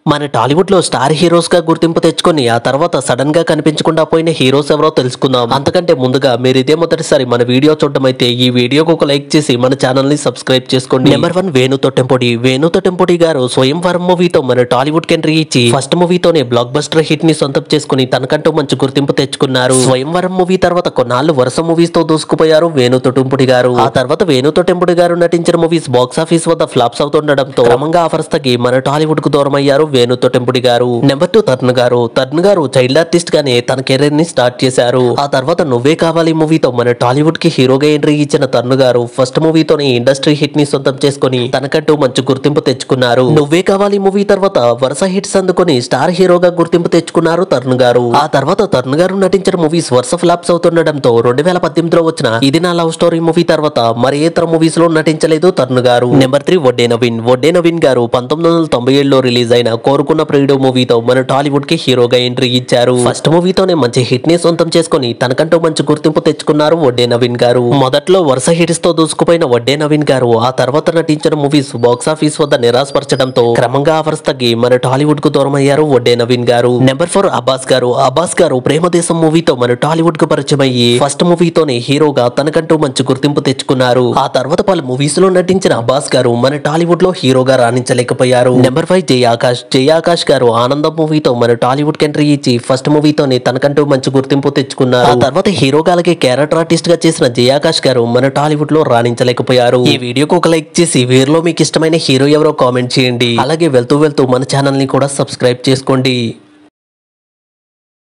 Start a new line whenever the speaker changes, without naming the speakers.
మన టాలీవుడ్ లో star heroes గా గుర్తింపు తెచ్చుకొని ఆ తర్వాత సడన్ గా కనిపించకుండా పోయిన హీరోస్ ఎవరో తెలుసుకుందాం అంతకంటే ముందుగా మీరు ఇదే మొదటిసారి మన వీడియో చూడడం అయితే ఈ వీడియోకి ఒక లైక్ చేసి మన ఛానల్ ని సబ్స్క్రైబ్ చేసుకోండి నెంబర్ వన్ వేణు తొట్టెంపొడి వేణు తొట్టెంపొడి గారు స్వయంవరం మూవీతో మన టాలీవుడ్ కి ఎంట్రీ ఇచ్చి ఫస్ట్ మూవీతోనే బ్లాక్ బస్టర్ హిట్ ని సొంతం చేసుకుని తనకంటూ మంచి గుర్తింపు తెచ్చుకున్నారు స్వయంవరం మూవీ తర్వాత కొన్నాళ్ళు వరుస మూవీస్ తో దూసుకుపోయారు వేణు తొట్టెంపుడి గారు ఆ తర్వాత వేణు తొట్టెంపుడి గారు నటించిన మూవీస్ బాక్స్ ఆఫీస్ వద్ద ఫ్లాప్స్ అవుతుండడంతో క్రమంగా ఆఫర్స్ తగ్గి మన టాలీవుడ్ కు దూరం అయ్యారు వేణు తొట్టెంపుడి గారు నెంబర్ టూ తరుణ్ గారు తరుణ్ గారు చైల్డ్ ఆర్టిస్ట్ గానే తన కెరీర్ ని స్టార్ట్ చేశారు ఆ తర్వాత నువ్వే కావాలి మూవీతో మన టాలీవుడ్ కి హీరోగా ఎంట్రీ ఇచ్చిన తరుణ్ గారు ఫస్ట్ మూవీతోనే ఇండస్ట్రీ హిట్ ని సొంతం చేసుకుని తనకంటూ మంచి గుర్తింపు తెచ్చుకున్నారు నువ్వే కావాలి మూవీ తర్వాత వరుస హిట్స్ అందుకొని స్టార్ హీరోగా గుర్తింపు తెచ్చుకున్నారు తరుణ్ గారు ఆ తర్వాత తరుణ్ గారు నటించిన మూవీస్ వరుస ఫ్లాప్స్ అవుతుండడంతో రెండు వేల పద్దెనిమిదిలో వచ్చిన ఇది నా లవ్ స్టోరీ మూవీ తర్వాత మరి ఏ ఇతర మూవీస్ లో నటించలేదు తరుణ్ గారు నెంబర్ త్రీ వడ్డే నవీన్ వడ్డే నవీన్ గారు పంతొమ్మిది వందల తొంభై ఏడులో రిలీజ్ అయిన కోరుకున్న ప్రియుడు మూవీతో మన టాలీవుడ్ కి హీరోగా ఎంట్రీ ఇచ్చారు ఫస్ట్ మూవీతోనే మంచి హిట్ ని సొంతం చేసుకుని తనకంటూ మంచి గుర్తింపు తెచ్చుకున్నారు వడ్డే నవీన్ గారు మొదట్లో వరుస హిట్స్ తో దూసుకుపోయిన వడ్డే నవీన్ గారు ఆ తర్వాత నటించిన మూవీస్ బాక్స్ ఆఫీస్ వద్ద నిరాశపరచడంతో క్రమంగా ఆఫర్స్ తగ్గి మన టాలీవుడ్ కు దూరం అయ్యారు వడ్డే నవీన్ గారు నెంబర్ ఫోర్ అబ్బాస్ గారు అబ్బాస్ గారు ప్రేమదేశం మూవీతో మన టాలీవుడ్ కు పరిచయం అయ్యి ఫస్ట్ మూవీతోనే హీరోగా తనకంటూ మంచి గుర్తింపు తెచ్చుకున్నారు ఆ తర్వాత పలు మూవీస్ లో నటించిన అబ్బాస్ గారు మన టాలీవుడ్ లో హీరోగా రాణించలేకపోయారు నెంబర్ ఫైవ్ జయ ఆకాష్ జయ ఆకాష్ గారు ఆనందం మూవీతో మన టాలీవుడ్ కి ఎంట్రీ ఇచ్చి ఫస్ట్ మూవీతోనే తనకంటూ మంచి గుర్తింపు తెచ్చుకున్నారు ఆ తర్వాత హీరోగా అలాగే క్యారెక్టర్ ఆర్టిస్ట్ గా చేసిన జయాకాష్ గారు మన టాలీవుడ్ లో రాణించలేకపోయారు ఈ వీడియోకి ఒక లైక్ చేసి వీరిలో మీకు ఇష్టమైన హీరో ఎవరో కామెంట్ చేయండి అలాగే వెళ్తూ వెళ్తూ మన ఛానల్ ని కూడా సబ్స్క్రైబ్ చేసుకోండి